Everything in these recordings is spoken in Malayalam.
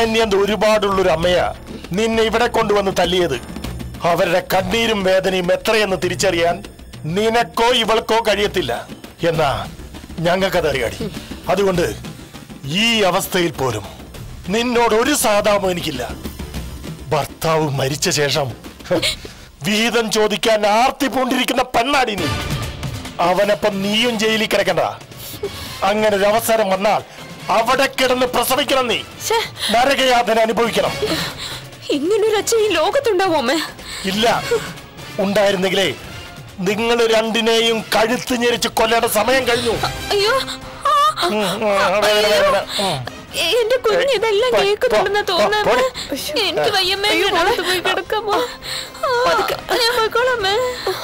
മാന്യത ഒരുപാടുള്ളൊരു അമ്മയാ നിന്നെ ഇവിടെ കൊണ്ടുവന്ന് തല്ലിയത് അവരുടെ കണ്ണീരും വേദനയും എത്രയെന്ന് തിരിച്ചറിയാൻ നിനക്കോ ഇവൾക്കോ കഴിയത്തില്ല എന്നാ ഞങ്ങൾക്കതറിയാടി അതുകൊണ്ട് ഈ അവസ്ഥയിൽ പോലും നിന്നോട് ഒരു സാധാമോ എനിക്കില്ല ഭർത്താവ് മരിച്ച ശേഷം ഹ്, വീതം ചോദിക്കാൻ ആർത്തി പൂണ്ടിരിക്കുന്ന പെണ്ണാടി നീ അവനൊപ്പം നീയും ജയിലിൽ കിടക്കണ്ട അങ്ങനെ ഒരു അവസരം വന്നാൽ അവിടെ കിടന്ന് പ്രസവിക്കണം നീ ശ്ശേ, നരകയാതന അനുഭവിക്കണം ഇങ്ങനൊരു അച്ഛൻ ഈ ലോകത്തുണ്ടാവും അമ്മ ഇല്ല ഉണ്ടായിരുന്നെങ്കിലേ നിങ്ങൾ രണ്ടിനെയും കഴുത്ത് ഞെരിച്ച് കൊല്ലേണ്ട സമയം കഴിഞ്ഞു അയ്യോ ആ, ഉം, ഉം, വേദന, വേദന. ഉം. എന്റെ കുഞ്ഞ് ഇതെല്ലാം പോ, കേൾക്കുന്നുണ്ടെന്ന് പോ, തോന്നുന്നത് പോരെ. എനിക്ക് വയ്യമ്മേ ഞാൻ അടുത്ത് പോയി കിടക്കാമോ ആ, ഞാൻ പോയിക്കോളാമേ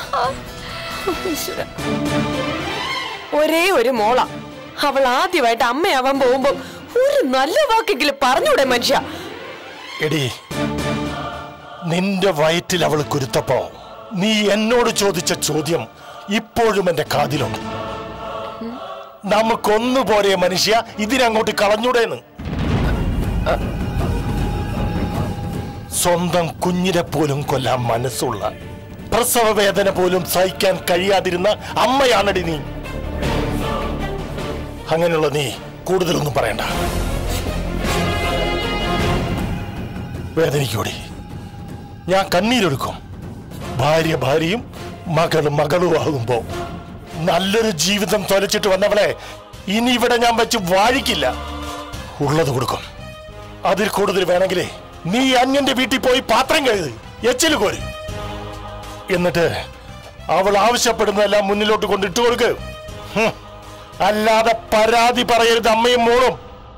ഒരേ ഒരു മോള അവൾ ആദ്യമായിട്ട് അമ്മയാവാൻ പോകുമ്പോ ഒരു നല്ല വാക്കെങ്കിലും പറഞ്ഞൂടെ മനുഷ്യ എടി നിന്റെ വയറ്റിൽ അവൾ കുരുത്തപ്പോ നീ എന്നോട് ചോദിച്ച ചോദ്യം ഇപ്പോഴും എന്റെ കാതിലുണ്ട് നമുക്കൊന്നു പോരെ മനുഷ്യ ഇതിനങ്ങോട്ട് കളഞ്ഞൂടേന്ന് സ്വന്തം കുഞ്ഞിനെ പോലും കൊല്ലാൻ മനസ്സുള്ള പ്രസവ വേദന പോലും സഹിക്കാൻ കഴിയാതിരുന്ന അമ്മയാണടി നീ അങ്ങനെയുള്ള നീ കൂടുതലൊന്നും പറയണ്ട വേദനിക്കൂടി ഞാൻ കണ്ണീരൊടുക്കും ഭാര്യ ഭാര്യയും മകളും മകളും ആകുമ്പോ നല്ലൊരു ജീവിതം തൊലച്ചിട്ട് വന്നവളെ ഇനി ഇവിടെ ഞാൻ വെച്ച് വാഴിക്കില്ല ഉള്ളത് കൊടുക്കും അതിൽ കൂടുതൽ വേണമെങ്കിലേ നീ അന്യന്റെ വീട്ടിൽ പോയി പാത്രം കഴുത് എച്ചില് കോര് എന്നിട്ട് അവൾ ആവശ്യപ്പെടുന്നതെല്ലാം മുന്നിലോട്ട് കൊണ്ടിട്ട് കൊടുക്ക് ഹും. അല്ലാതെ പരാതി പറയരുത് അമ്മയും മോളും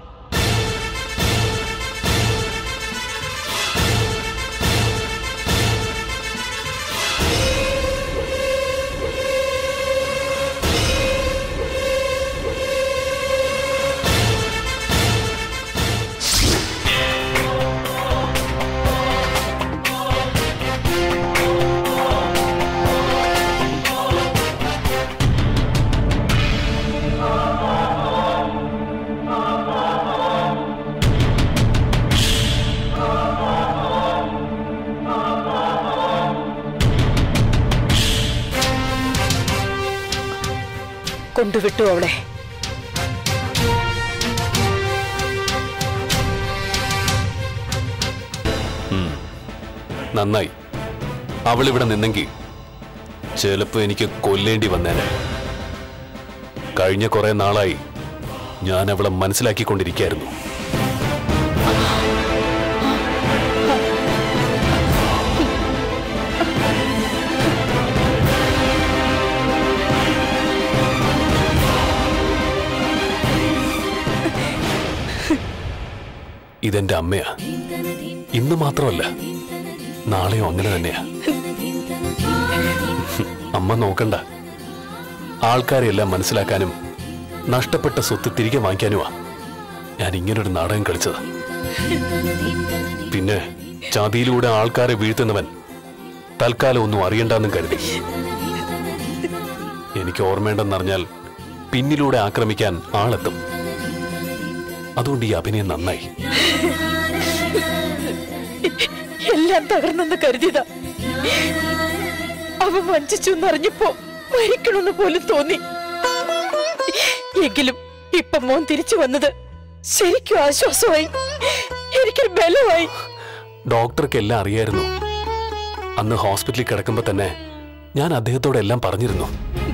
കൊണ്ടുവിട്ടു അവളെ നന്നായി അവളിവിടെ നിന്നെങ്കിൽ ചിലപ്പോ എനിക്ക് കൊല്ലേണ്ടി വന്നേനെ കഴിഞ്ഞ കുറെ നാളായി ഞാൻ അവളെ മനസ്സിലാക്കിക്കൊണ്ടിരിക്കായിരുന്നു ഇതെന്റെ അമ്മയാ ഇന്ന് മാത്രമല്ല നാളെയും അങ്ങനെ തന്നെയാ അമ്മ നോക്കണ്ട ആൾക്കാരെ എല്ലാം മനസ്സിലാക്കാനും നഷ്ടപ്പെട്ട സ്വത്ത് തിരികെ വാങ്ങിക്കാനുമാ ഞാൻ ഇങ്ങനൊരു നാടകം കളിച്ചത് പിന്നെ ചതിയിലൂടെ ആൾക്കാരെ വീഴ്ത്തുന്നവൻ തൽക്കാലം ഒന്നും അറിയണ്ടെന്നും കരുതി എനിക്ക് ഓർമ്മയുണ്ടെന്നറിഞ്ഞാൽ പിന്നിലൂടെ ആക്രമിക്കാൻ ആളെത്തും അതുകൊണ്ട് ഈ അഭിനയം നന്നായി എല്ലാം തകർന്നെന്ന് കരുതിയതാ അവ വഞ്ചിച്ചു എന്നറിഞ്ഞപ്പോ മരിക്കണമെന്ന് പോലും തോന്നി എങ്കിലും ഇപ്പൊ മോൻ തിരിച്ചു വന്നത് ശരിക്കും ആശ്വാസമായി എനിക്ക് ബലമായി ഡോക്ടർക്ക് എല്ലാം അറിയായിരുന്നു അന്ന് ഹോസ്പിറ്റലിൽ കിടക്കുമ്പോ തന്നെ ഞാൻ അദ്ദേഹത്തോട് എല്ലാം പറഞ്ഞിരുന്നു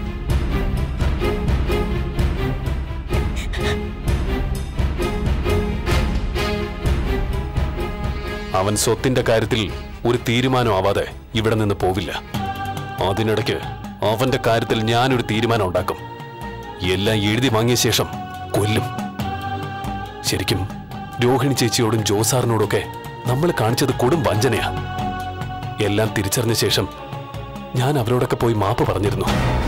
അവൻ സ്വത്തിന്റെ കാര്യത്തിൽ ഒരു തീരുമാനം ആവാതെ ഇവിടെ നിന്ന് പോവില്ല അതിനിടയ്ക്ക് അവന്റെ കാര്യത്തിൽ ഞാനൊരു തീരുമാനം ഉണ്ടാക്കും എല്ലാം എഴുതി വാങ്ങിയ ശേഷം കൊല്ലും ശരിക്കും രോഹിണി ചേച്ചിയോടും ജോസാറിനോടൊക്കെ നമ്മൾ കാണിച്ചത് കൊടും വഞ്ചനയാ എല്ലാം തിരിച്ചറിഞ്ഞ ശേഷം ഞാൻ അവരോടൊക്കെ പോയി മാപ്പ് പറഞ്ഞിരുന്നു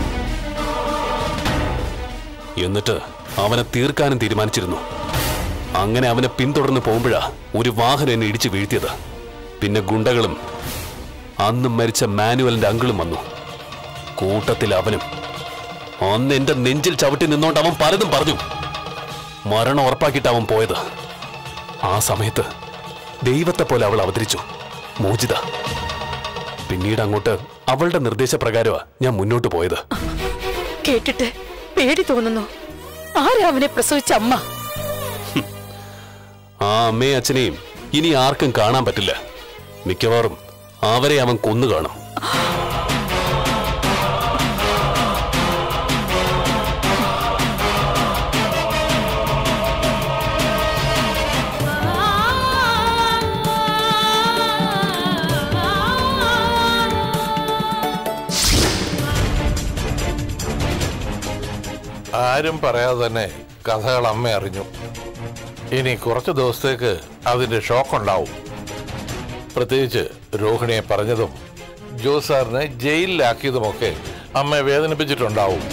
എന്നിട്ട് അവനെ തീർക്കാനും തീരുമാനിച്ചിരുന്നു അങ്ങനെ അവനെ പിന്തുടർന്ന് പോകുമ്പോഴാ ഒരു വാഹനം എന്നെ ഇടിച്ചു വീഴ്ത്തിയത് പിന്നെ ഗുണ്ടകളും അന്ന് മരിച്ച മാനുവലിന്റെ അങ്കിളും വന്നു കൂട്ടത്തിൽ അവനും അന്ന് എന്റെ നെഞ്ചിൽ ചവിട്ടി നിന്നോണ്ട് അവൻ പലതും പറഞ്ഞു മരണം ഉറപ്പാക്കിയിട്ട് അവൻ പോയത് ആ സമയത്ത് ദൈവത്തെ പോലെ അവൾ അവതരിച്ചു മോചിത പിന്നീട് അങ്ങോട്ട് അവളുടെ നിർദ്ദേശപ്രകാരമാ ഞാൻ മുന്നോട്ട് പോയത് കേട്ടിട്ട് പേടി തോന്നുന്നു ആരാ അവനെ പ്രസവിച്ച അമ്മ ആ അമ്മയും അച്ഛനെയും ഇനി ആർക്കും കാണാൻ പറ്റില്ല മിക്കവാറും അവരെ അവൻ കൊന്നു കാണും ആരും പറയാതെ തന്നെ കഥകൾ അമ്മ അറിഞ്ഞു ഇനി കുറച്ച് ദിവസത്തേക്ക് അതിന്റെ ഷോക്ക് ഉണ്ടാവും പ്രത്യേകിച്ച് രോഹിണിയെ പറഞ്ഞതും ജോസ് സാറിനെ ജയിലിലാക്കിയതുമൊക്കെ അമ്മയെ വേദനിപ്പിച്ചിട്ടുണ്ടാവും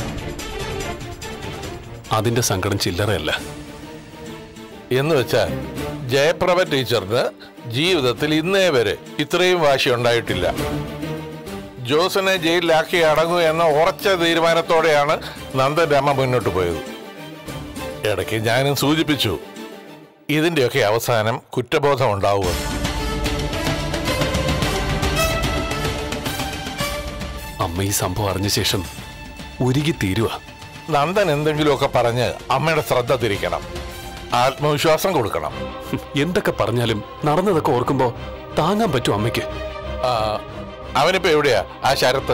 അതിന്റെ സങ്കടം ചില്ലറയല്ല എന്ന് വെച്ചാൽ ജയപ്രഭ ടീച്ചറിന് ജീവിതത്തിൽ ഇന്നേ വരെ ഇത്രയും വാശി ഉണ്ടായിട്ടില്ല ജോസിനെ ജയിലിലാക്കി അടങ്ങൂ എന്ന ഉറച്ച തീരുമാനത്തോടെയാണ് നന്ദന്റെ അമ്മ മുന്നോട്ട് പോയത് ഇടയ്ക്ക് ഞാനും സൂചിപ്പിച്ചു ഇതിന്റെയൊക്കെ അവസാനം കുറ്റബോധം ഉണ്ടാവുമെന്ന് അമ്മ ഈ സംഭവം അറിഞ്ഞ ശേഷം ഉരുകി തീരുക നന്ദൻ എന്തെങ്കിലുമൊക്കെ പറഞ്ഞ് അമ്മയുടെ ശ്രദ്ധ തിരിക്കണം ആത്മവിശ്വാസം കൊടുക്കണം എന്തൊക്കെ പറഞ്ഞാലും നടന്നതൊക്കെ ഓർക്കുമ്പോ താങ്ങാൻ പറ്റും അമ്മയ്ക്ക് ആ, അവനിപ്പോ എവിടെയാ ആ ശരത്ത്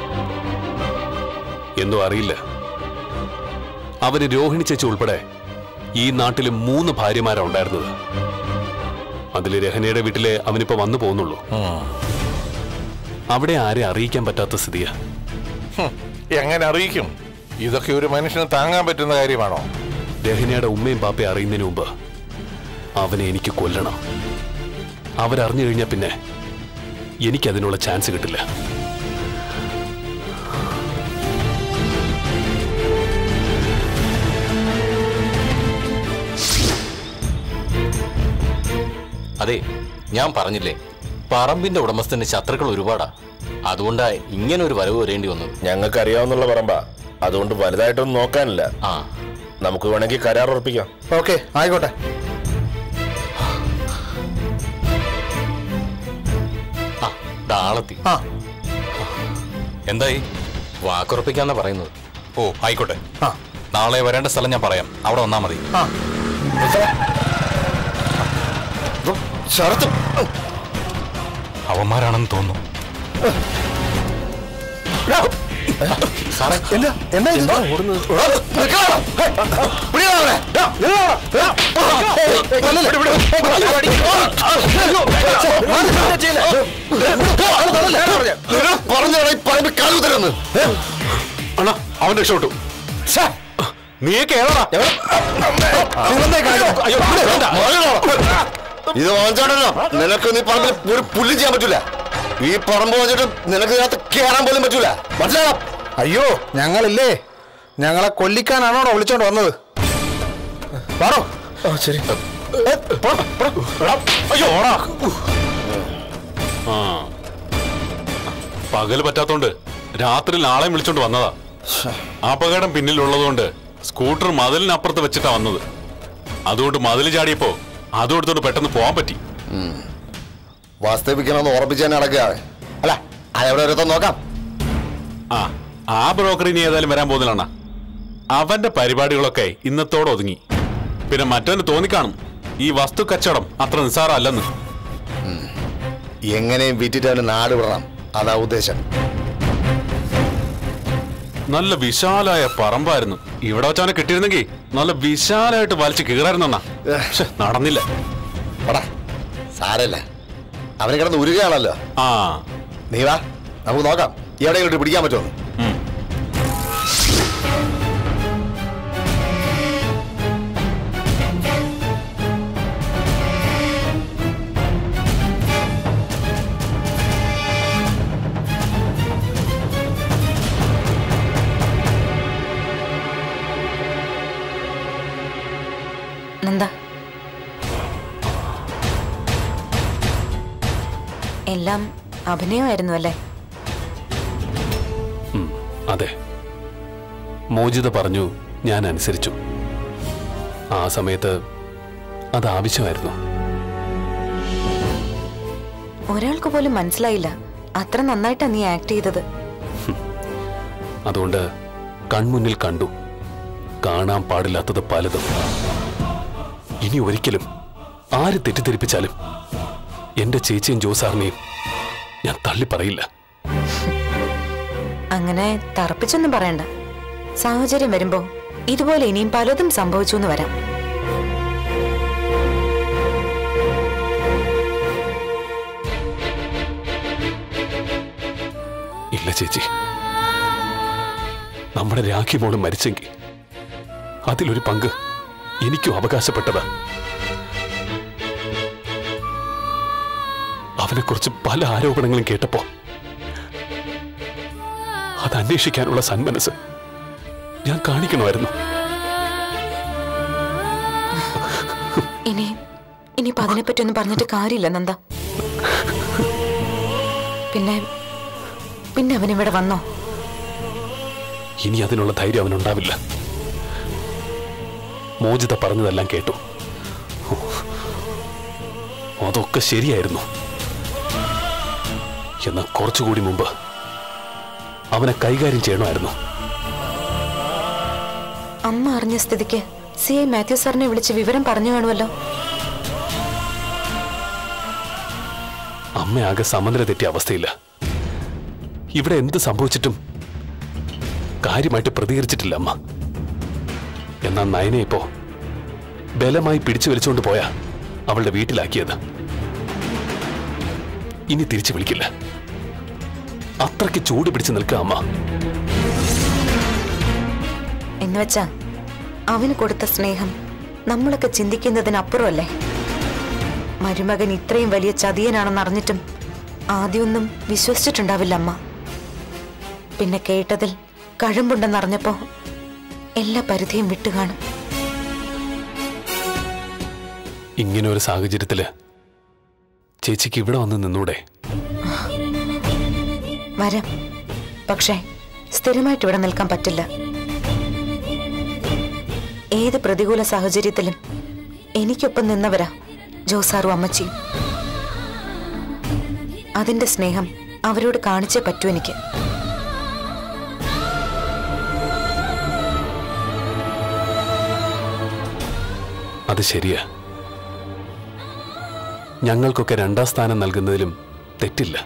എന്തോ അറിയില്ല അവന് രോഹിണി ചേച്ചി ഉൾപ്പെടെ ഈ നാട്ടിൽ മൂന്ന് ഭാര്യമാരാ ഉണ്ടായിരുന്നത് അതില് രഹനയുടെ വീട്ടിലെ അവനിപ്പോ വന്നു പോകുന്നുള്ളൂ അവിടെ ആരെ അറിയിക്കാൻ പറ്റാത്ത സ്ഥിതിയാ ഹും, എങ്ങനെ അറിയിക്കും ഇതൊക്കെ ഒരു മനുഷ്യന് താങ്ങാൻ പറ്റുന്ന കാര്യമാണോ രഹനയുടെ ഉമ്മയും പാപ്പയും അറിയുന്നതിന് മുമ്പ് അവനെ എനിക്ക് കൊല്ലണം അവരറിഞ്ഞു കഴിഞ്ഞാൽ പിന്നെ എനിക്കതിനുള്ള ചാൻസ് കിട്ടില്ല അതെ ഞാൻ പറഞ്ഞില്ലേ പറമ്പിന്റെ ഉടമസ്ഥന് ശത്രുക്കൾ ഒരുപാടാ അതുകൊണ്ടാ ഇങ്ങനെ ഒരു വരവ് വരേണ്ടി വന്നത് ഞങ്ങൾക്ക് അറിയാവുന്നുള്ള പറമ്പ അതുകൊണ്ട് വലുതായിട്ടൊന്നും നോക്കാനില്ല ആ നമുക്ക് വേണമെങ്കിൽ കരാർ ഉറപ്പിക്കാം ഓക്കെ ആയിക്കോട്ടെ ആ ദാളത്തി ആ എന്തായി വാക്കുറപ്പിക്കാന്നാ പറയുന്നത് ഓ ആയിക്കോട്ടെ ആ നാളെ വരേണ്ട സ്ഥലം ഞാൻ പറയാം അവിടെ വന്നാൽ മതി ആ ശരത്ത് അവന്മാരാണെന്ന് തോന്നുന്നു സാറേ എന്താ എന്താ ഇത്? അണ്ണാ അവൻ രക്ഷപ്പെട്ടു നീയൊക്കെ ഏതാ നിങ്ങളെന്താ ഈ കാണിച്ചത്? അയ്യോ വേണ്ട ഇത് വാങ്ങിച്ചാണല്ലോ നിനക്ക് നീ പറമ്പിൽ ഒരു പുല്ലും ചെയ്യാൻ പറ്റൂല ഈ പറമ്പ് വാങ്ങിച്ചിട്ട് നിനക്ക് ഇതിനകത്ത് കേറാൻ പോലും പറ്റൂല മനസ്സിലായോ അയ്യോ ഞങ്ങളില്ലേ ഞങ്ങളെ കൊല്ലിക്കാനാണോ വിളിച്ചോണ്ട് വന്നത് പാടോ ശരി അയ്യോ ഓടാ ആ പകല് പറ്റാത്തോണ്ട് രാത്രി നാളെ വിളിച്ചോണ്ട് വന്നതാ അപകടം പിന്നിലുള്ളതുകൊണ്ട് സ്കൂട്ടർ മതിലിനപ്പുറത്ത് വെച്ചിട്ടാ വന്നത് അതുകൊണ്ട് മതിൽ ചാടിയപ്പോ അതും എടുത്തോണ്ട് പെട്ടെന്ന് പോകാൻ പറ്റി വാസ്തവിക്കണമെന്ന് ഉറപ്പിച്ചാൽ നടക്കുക അല്ല അതെവിടെ ഒരുത്തം നോക്കാം ആ ആ ബ്രോക്കർ ഇനി ഏതായാലും വരാൻ പോകുന്നില്ല അവന്റെ പരിപാടികളൊക്കെ ഇന്നത്തോടെ ഒതുങ്ങി പിന്നെ മറ്റവന് തോന്നിക്കാണും ഈ വസ്തു കച്ചവടം അത്ര നിസ്സാരമല്ലെന്ന് എങ്ങനെയും വിറ്റിട്ട് അവന് നാട് വിടണം അതാ ഉദ്ദേശം നല്ല വിശാലായ പറമ്പായിരുന്നു ഇവിടെ വെച്ചവനെ കിട്ടിയിരുന്നെങ്കിൽ നല്ല വിശാലായിട്ട് വലിച്ചു കീറായിരുന്ന നടന്നില്ല പടാ സാരല്ല അവന് കിടന്ന് ഉരുകയാണല്ലോ ആ നീ വാ നമുക്ക് നോക്കാം എവിടെയെങ്കിലും പിടിക്കാൻ പറ്റുമോ ഉം. നന്ദ എല്ലാം അഭിനയമായിരുന്നു അല്ലേ ഉം, അതെ മോചിത പറഞ്ഞു ഞാൻ അനുസരിച്ചു ആ സമയത്ത് അത് ആവശ്യമായിരുന്നു ഒരാൾക്ക് പോലും മനസ്സിലായില്ല അത്ര നന്നായിട്ടാ നീ ആക്ട് ചെയ്തത് അതുകൊണ്ട് കൺമുന്നിൽ കണ്ടു കാണാൻ പാടില്ലാത്തത് പലതും ഇനി ഒരിക്കലും ആര് തെറ്റിദ്ധരിപ്പിച്ചാലും എന്റെ ചേച്ചിയും ജോസാറിനെയും ഞാൻ തള്ളി പറയില്ല അങ്ങനെ തറപ്പിച്ചൊന്നും പറയണ്ട സാഹചര്യം വരുമ്പോ ഇതുപോലെ ഇനിയും പലതും സംഭവിച്ചു എന്ന് വരാം ഇല്ല ചേച്ചി നമ്മുടെ രാഖി മോള് മരിച്ചെങ്കിൽ അതിലൊരു പങ്ക് എനിക്കും അവകാശപ്പെട്ടതാ അവനെക്കുറിച്ച് പല ആരോപണങ്ങളും കേട്ടപ്പോ അത് അന്വേഷിക്കാനുള്ള സന്മനസ് ഞാൻ കാണിക്കണമായിരുന്നു ഇനി ഇനിയിപ്പോ അതിനെപ്പറ്റി ഒന്നും പറഞ്ഞിട്ട് കാര്യമില്ല നന്ദ പിന്നെ പിന്നെ അവനിവിടെ വന്നോ ഇനി അതിനുള്ള ധൈര്യം അവനുണ്ടാവില്ല മോചിത പറഞ്ഞതെല്ലാം കേട്ടു അതൊക്കെ ശരിയായിരുന്നു എന്നാൽ കുറച്ചുകൂടി മുമ്പ് അവനെ കൈകാര്യം ചെയ്യണമായിരുന്നു അമ്മ അറിഞ്ഞ സ്ഥിതിക്ക് സി ഐ മാത്യു സാറിനെ വിളിച്ച് വിവരം പറഞ്ഞു കാണുമല്ലോ അമ്മ ആകെ സമനില തെറ്റിയ അവസ്ഥയില്ല ഇവിടെ എന്ത് സംഭവിച്ചിട്ടും കാര്യമായിട്ട് പ്രതികരിച്ചിട്ടില്ല അമ്മ എന്നാൽ നയനെ ഇപ്പോ ബലമായി പിടിച്ചു വലിച്ചുകൊണ്ട് പോയാ അവളുടെ വീട്ടിലാക്കിയത് ഇനി തിരിച്ചു വിളിക്കില്ല അത്രയ്ക്ക് ചൂട് പിടിച്ചു നിൽക്കുക അമ്മ എന്നുവെച്ചാ അവന് കൊടുത്ത സ്നേഹം നമ്മളൊക്കെ ചിന്തിക്കുന്നതിനപ്പുറമല്ലേ മരുമകൻ ഇത്രയും വലിയ ചതിയനാണെന്ന് അറിഞ്ഞിട്ടും ആദ്യമൊന്നും വിശ്വസിച്ചിട്ടുണ്ടാവില്ല അമ്മ പിന്നെ കേട്ടതിൽ കഴമ്പുണ്ടെന്നറിഞ്ഞപ്പോ എല്ലാ പരിധിയും വിട്ടുകാണും ഇങ്ങനെ ഒരു സാഹചര്യത്തില് ചേച്ചിക്ക് ഇവിടെ വന്ന് നിന്നൂടെ വരാം പക്ഷേ സ്ഥിരമായിട്ട് ഇവിടെ നിൽക്കാൻ പറ്റില്ല ഏത് പ്രതികൂല സാഹചര്യത്തിലും എനിക്കൊപ്പം നിന്നവരാ ജോസാറും അമ്മച്ചിയും അതിന്റെ സ്നേഹം അവരോട് കാണിച്ചേ പറ്റൂ എനിക്ക് അത് ശരിയാ ഞങ്ങൾക്കൊക്കെ രണ്ടാം സ്ഥാനം നൽകുന്നതിലും തെറ്റില്ല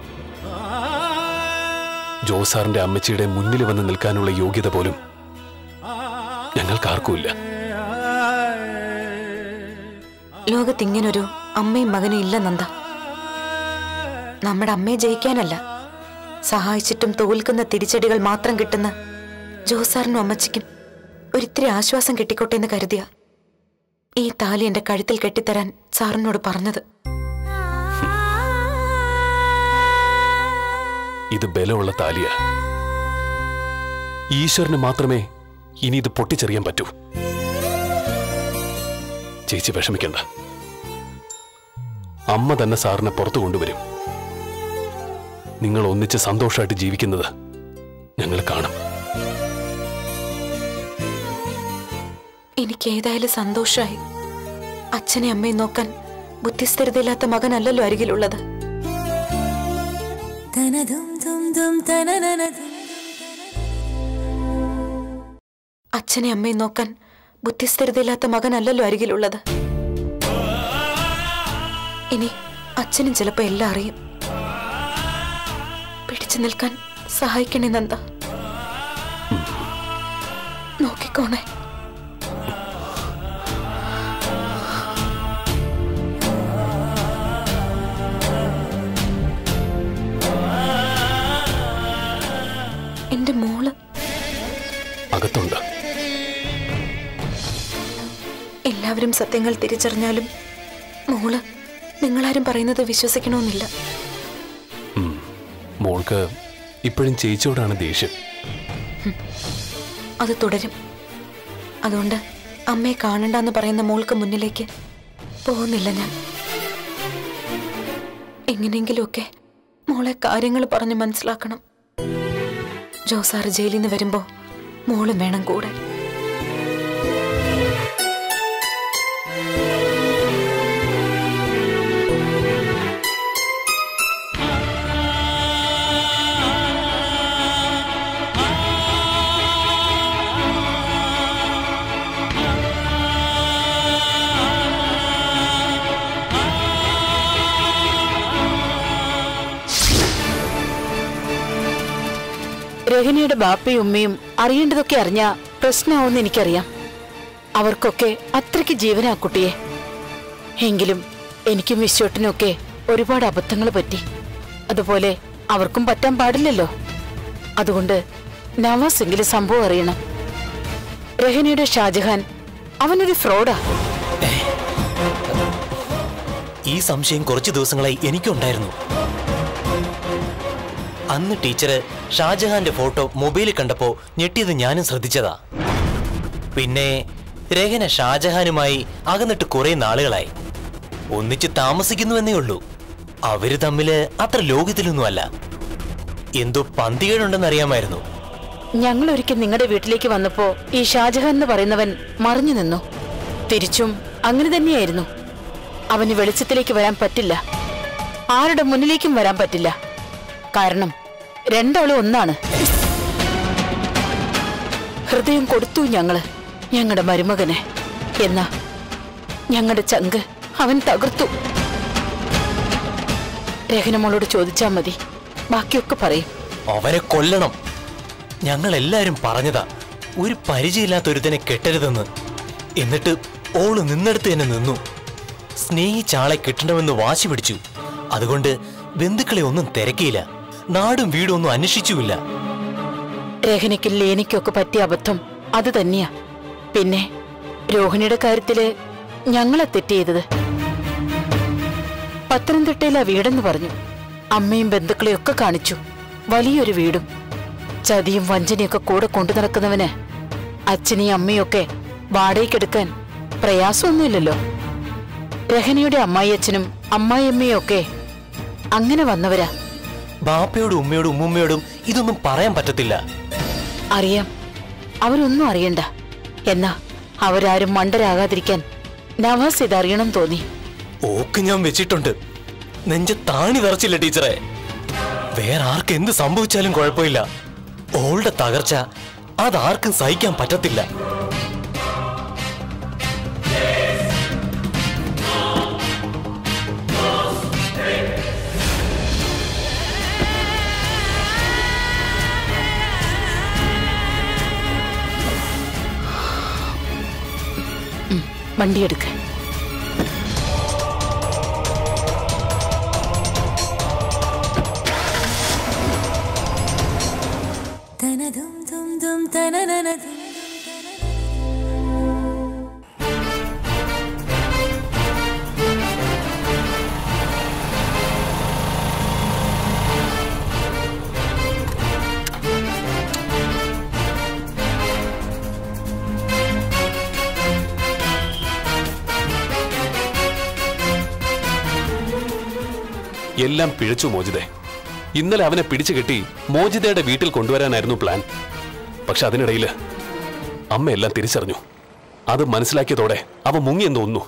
ജോസാറിന്റെ അമ്മച്ചിയുടെ മുന്നിൽ വന്ന് നിൽക്കാനുള്ള യോഗ്യത പോലും ഞങ്ങൾക്കാർക്കുമില്ല ലോകത്ത് ഇങ്ങനൊരു അമ്മയും മകനും ഇല്ല നന്ദ നമ്മുടെ അമ്മയെ ജയിക്കാനല്ല സഹായിച്ചിട്ടും തോൽക്കുന്ന തിരിച്ചടികൾ മാത്രം കിട്ടുന്ന ജോസാറിനും അമ്മച്ചിക്കും ഒരിത്തിരി ആശ്വാസം കിട്ടിക്കോട്ടെ എന്ന് കരുതിയ ഈ താലി എന്റെ കഴുത്തിൽ കെട്ടിത്തരാൻ സാറിനോട് പറഞ്ഞത് ഇത് ബലമുള്ള താലിയ ഈശ്വരന് മാത്രമേ ഇനി ഇത് പൊട്ടിച്ചെറിയാൻ പറ്റൂ ചേച്ചി വിഷമിക്കണ്ട അമ്മ തന്നെ സാറിനെ പുറത്തു കൊണ്ടുവരും നിങ്ങൾ ഒന്നിച്ച് സന്തോഷമായിട്ട് ജീവിക്കുന്നത് ഞങ്ങൾ കാണും എനിക്ക് ഏതായാലും സന്തോഷമായി അച്ഛനെ അമ്മയും നോക്കാൻ ബുദ്ധിസ്ഥിരതയില്ലാത്ത മകനല്ലല്ലോ അരികിലുള്ളത് അച്ഛനെ അമ്മയും നോക്കാൻ ബുദ്ധിസ്ഥിരതയില്ലാത്ത മകനല്ലല്ലോ അരികിലുള്ളത് ഇനി അച്ഛനും ചിലപ്പോ എല്ലാം അറിയും പിടിച്ചു നിൽക്കാൻ സഹായിക്കണേ നന്ദ നോക്കിക്കോണേ എന്റെ മോള് അകത്തുണ്ട് എല്ലാവരും സത്യങ്ങൾ തിരിച്ചറിഞ്ഞാലും മോള് നിങ്ങളാരും പറയുന്നത് വിശ്വസിക്കണമെന്നില്ല മോൾക്ക് ഇപ്പോഴും ചേച്ചിയോടാണ് ദേഷ്യം അത് തുടരും അതുകൊണ്ട് അമ്മയെ കാണണ്ടെന്ന് പറയുന്ന മോൾക്ക് മുന്നിലേക്ക് പോകുന്നില്ല ഞാൻ എങ്ങനെയെങ്കിലുമൊക്കെ മോളെ കാര്യങ്ങൾ പറഞ്ഞ് മനസ്സിലാക്കണം ജോസാറ് ജയിലിൽ നിന്ന് വരുമ്പോ മോളും വേണം കൂടെ രഹനയുടെ ബാപ്പയും ഉമ്മയും അറിയേണ്ടതൊക്കെ അറിഞ്ഞാ പ്രശ്നമാവുമെന്ന് എനിക്കറിയാം അവർക്കൊക്കെ അത്രയ്ക്ക് ജീവനാ കുട്ടിയെ എങ്കിലും എനിക്കും വിശ്വട്ടിനൊക്കെ ഒരുപാട് അബദ്ധങ്ങൾ പറ്റി അതുപോലെ അവർക്കും പറ്റാൻ പാടില്ലല്ലോ അതുകൊണ്ട് നവാസ് എങ്കിലും സംഭവം അറിയണം രഹനയുടെ ഷാജഹാൻ അവനൊരു ഫ്രോഡാ ഈ സംശയം കുറച്ചു ദിവസങ്ങളായി എനിക്കുണ്ടായിരുന്നു അന്ന് ടീച്ചറ് ഷാജഹാന്റെ ഫോട്ടോ മൊബൈലിൽ കണ്ടപ്പോ ഞെട്ടിയത് ഞാനും ശ്രദ്ധിച്ചതാ പിന്നെ രഹന ഷാജഹാനുമായി അകന്നിട്ട് കുറെ നാളുകളായി ഒന്നിച്ച് താമസിക്കുന്നുവെന്നേ ഉള്ളൂ അവര് തമ്മില് അത്ര ലോകത്തിലൊന്നുമല്ല എന്തോ പന്തികേടുണ്ടെന്നറിയാമായിരുന്നു ഞങ്ങൾ ഒരിക്കൽ നിങ്ങളുടെ വീട്ടിലേക്ക് വന്നപ്പോ ഈ ഷാജഹാൻ എന്ന് പറയുന്നവൻ മറിഞ്ഞു നിന്നു തിരിച്ചും അങ്ങനെ തന്നെയായിരുന്നു അവന് വെളിച്ചത്തിലേക്ക് വരാൻ പറ്റില്ല ആരുടെ മുന്നിലേക്കും വരാൻ പറ്റില്ല കാരണം രണ്ടാളും ഒന്നാണ് ഹൃദയം കൊടുത്തു ഞങ്ങള് ഞങ്ങളുടെ മരുമകനെ എന്നാ ഞങ്ങളുടെ ചങ്ക് അവൻ തകർത്തു രഹനമോളോട് ചോദിച്ചാ മതി ബാക്കിയൊക്കെ പറയും അവരെ കൊല്ലണം ഞങ്ങൾ എല്ലാരും പറഞ്ഞതാ ഒരു പരിചയമില്ലാത്ത ഒരുത്തനെ കെട്ടരുതെന്ന് എന്നിട്ട് ഓള് നിന്നെടുത്ത് തന്നെ നിന്നു സ്നേഹിച്ച ആളെ കിട്ടണമെന്ന് വാശി പിടിച്ചു അതുകൊണ്ട് ബന്ധുക്കളെ ഒന്നും തിരക്കിയില്ല നാടും വീടും ഒന്നും അന്വേഷിച്ചുമില്ല രഹനയ്ക്കും ലേനിക്കൊക്കെ പറ്റിയ അബദ്ധം അത് തന്നെയാ പിന്നെ രോഹിണിയുടെ കാര്യത്തില് ഞങ്ങളെ തെറ്റ് ചെയ്തത് പത്തനംതിട്ടയിലാ വീടെന്ന് പറഞ്ഞു അമ്മയും ബന്ധുക്കളെയും ഒക്കെ കാണിച്ചു വലിയൊരു വീടും ചതിയും വഞ്ചനയൊക്കെ കൂടെ കൊണ്ടു നടക്കുന്നവന് അച്ഛനെയും അമ്മയും ഒക്കെ വാടകയ്ക്കെടുക്കാൻ പ്രയാസമൊന്നുമില്ലല്ലോ രഹനയുടെ അമ്മായിയച്ഛനും അമ്മായിയമ്മയും ഒക്കെ അങ്ങനെ വന്നവരാ ബാപ്പയോടും ഉമ്മയോടും ഉമ്മുമ്മയോടും ഇതൊന്നും പറയാൻ പറ്റത്തില്ല അറിയാം അവരൊന്നും അറിയണ്ട എന്നാ അവരാരും മണ്ടരാകാതിരിക്കാൻ നവാസ് ഇതറിയണം തോന്നി ഓക്ക് ഞാൻ വെച്ചിട്ടുണ്ട് നെഞ്ച താണി വിറച്ചില്ല ടീച്ചറെ വേറെ ആർക്ക് എന്ത് സംഭവിച്ചാലും കുഴപ്പമില്ല ഓളുടെ തകർച്ച അതാർക്കും സഹിക്കാൻ പറ്റത്തില്ല വണ്ടിയെടുക്ക എല്ലാം പിഴച്ചു മോചിതേ ഇന്നലെ അവനെ പിടിച്ചു കെട്ടി മോചിതയുടെ വീട്ടിൽ കൊണ്ടുവരാനായിരുന്നു പ്ലാൻ പക്ഷെ അതിനിടയിൽ അമ്മ എല്ലാം തിരിച്ചറിഞ്ഞു അത് മനസ്സിലാക്കിയതോടെ അവ മുങ്ങിയെന്ന് തോന്നുന്നു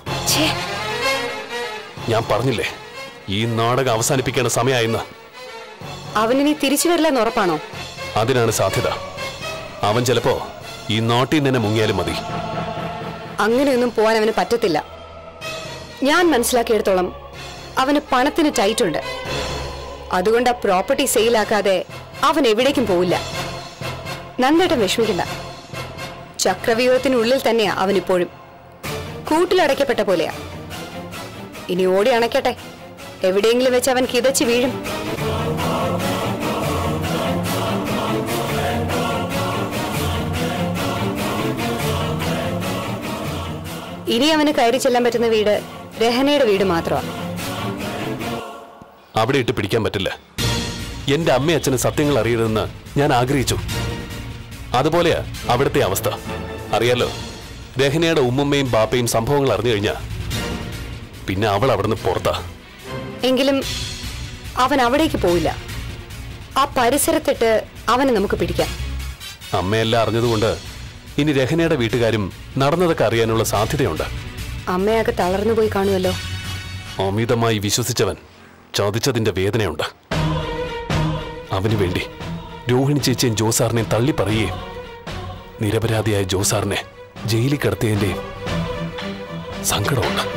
ഞാൻ പറഞ്ഞില്ലേ ഈ നാടകം അവസാനിപ്പിക്കേണ്ട സമയമായെന്ന് അവനിനി തിരിച്ചു വരില്ലെന്ന് ഉറപ്പാണോ അതിനാണ് സാധ്യത അവൻ ചിലപ്പോ ഈ നാട്ടിൽ നിന്ന് തന്നെ മുങ്ങിയാലും മതി അങ്ങനെയൊന്നും പോവാൻ അവന് പറ്റത്തില്ല ഞാൻ മനസ്സിലാക്കിയെടുത്തോളം അവന് പണത്തിന് ടൈറ്റ് ഉണ്ട് അതുകൊണ്ട് ആ പ്രോപ്പർട്ടി സെയിലാക്കാതെ അവൻ എവിടേക്കും പോവില്ല നന്നായിട്ട് വിഷമിക്കണ്ട ചക്രവ്യൂഹത്തിനുള്ളിൽ തന്നെയാ അവൻ ഇപ്പോഴും കൂട്ടിലടയ്ക്കപ്പെട്ട പോലെയാ ഇനി ഓടി അണയ്ക്കട്ടെ എവിടെയെങ്കിലും വെച്ച് അവൻ കിതച്ച് വീഴും ഇനി അവന് കയറി ചെല്ലാൻ പറ്റുന്ന വീട് രഹനയുടെ വീട് മാത്രമാണ് അവിടെ ഇട്ട് പിടിക്കാൻ പറ്റില്ല എന്റെ അമ്മയും അച്ഛനും സത്യങ്ങൾ അറിയരുതെന്ന് ഞാൻ ആഗ്രഹിച്ചു അതുപോലെയാ അവിടുത്തെ അവസ്ഥ അറിയാലോ രഹനയുടെ ഉമ്മുമ്മയും ബാപ്പയും സംഭവങ്ങൾ അറിഞ്ഞു കഴിഞ്ഞാ പിന്നെ അവൾ അവിടുന്ന് പുറത്താ എങ്കിലും അവൻ അവിടേക്ക് പോവില്ല ആ പരിസരത്തിട്ട് അവനെ നമുക്ക് പിടിക്കാം അമ്മയെല്ലാം അറിഞ്ഞതുകൊണ്ട് ഇനി രഹനയുടെ വീട്ടുകാരും നടന്നതൊക്കെ അറിയാനുള്ള സാധ്യതയുണ്ട് അമ്മയൊക്കെ തളർന്നു പോയി കാണുമല്ലോ അമിതമായി വിശ്വസിച്ചവൻ ചതിച്ചതിന്റെ വേദനയുണ്ട് അവനു വേണ്ടി രോഹിണി ചേച്ചിയും ജോസാറിനെയും തള്ളി പറയുകയും നിരപരാധിയായ ജോസാറിനെ ജയിലിൽ കിടത്തിയതിന്റെയും സങ്കടമുണ്ട്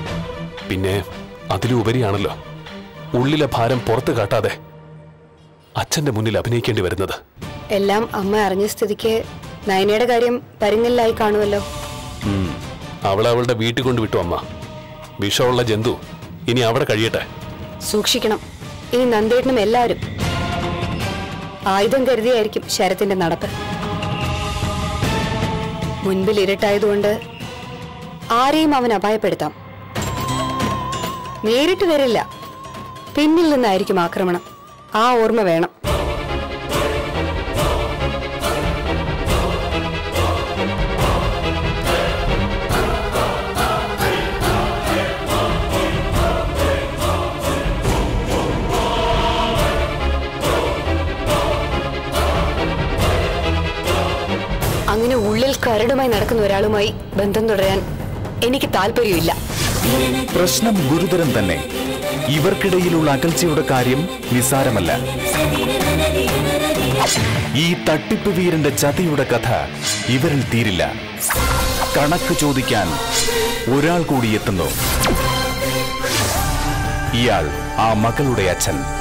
പിന്നെ അതിലുപരിയാണല്ലോ ഉള്ളിലെ ഭാരം പുറത്തു കാട്ടാതെ അച്ഛന്റെ മുന്നിൽ അഭിനയിക്കേണ്ടി വരുന്നത് എല്ലാം അമ്മ അറിഞ്ഞ സ്ഥിതിക്ക് നയനയുടെ കാര്യം പരിങ്ങലിലായി കാണുമല്ലോ ഉം. അവളെ അവളുടെ വീട്ടിൽ കൊണ്ട് വിട്ടു അമ്മ വിഷമുള്ള ജന്തു ഇനി അവിടെ കഴിയട്ടെ സൂക്ഷിക്കണം ഇനി നന്ദേട്ടനും എല്ലാവരും ആയുധം കരുതിയായിരിക്കും ശരത്തിന്റെ നടപ്പ് മുൻപിൽ ഇരുട്ടായതുകൊണ്ട് ആരെയും അവൻ അപായപ്പെടുത്താം നേരിട്ട് വരില്ല പിന്നിൽ നിന്നായിരിക്കും ആക്രമണം ആ ഓർമ്മ വേണം അങ്ങനെ ഉള്ളിൽ കരടുമായി നടക്കുന്ന ഒരാളുമായി ബന്ധം തുടരാൻ എനിക്ക് താല്പര്യമില്ല പ്രശ്നം ഗുരുതരം തന്നെ ഇവർക്കിടയിലുള്ള അകൽച്ചയുടെ കാര്യം നിസാരമല്ല ഈ തട്ടിപ്പ് വീരന്റെ ചതിയുടെ കഥ ഇവരിൽ തീരില്ല കണക്ക് ചോദിക്കാൻ ഒരാൾ കൂടി എത്തുന്നു ഇയാൾ ആ മകളുടെ അച്ഛൻ